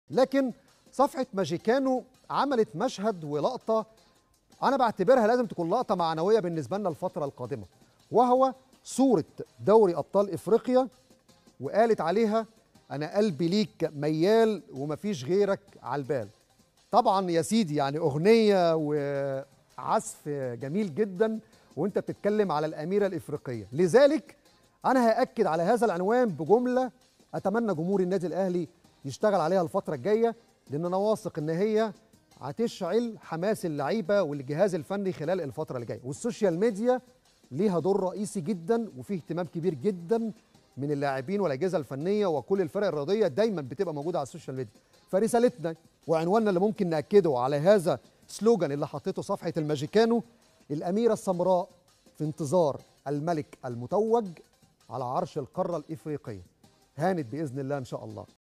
لكن صفحه ماجيكانو عملت مشهد ولقطه انا بعتبرها لازم تكون لقطه معنويه بالنسبه لنا الفتره القادمه وهو صوره دوري ابطال افريقيا وقالت عليها انا قلبي ليك ميال ومفيش غيرك على البال طبعا يا سيدي يعني اغنيه وعزف جميل جدا وانت بتتكلم على الاميره الافريقيه لذلك انا هاكد على هذا العنوان بجمله اتمنى جمهور النادي الاهلي يشتغل عليها الفتره الجايه لان انا واثق ان هي هتشعل حماس اللعيبه والجهاز الفني خلال الفتره اللي جايه والسوشيال ميديا ليها دور رئيسي جدا وفيه اهتمام كبير جدا من اللاعبين والاجهزه الفنيه وكل الفرق الرياضيه دايما بتبقى موجوده على السوشيال ميديا فرسالتنا وعنواننا اللي ممكن ناكده على هذا سلوجان اللي حطيته صفحه الماجيكانو الاميره السمراء في انتظار الملك المتوج على عرش القاره الافريقيه هانت باذن الله ان شاء الله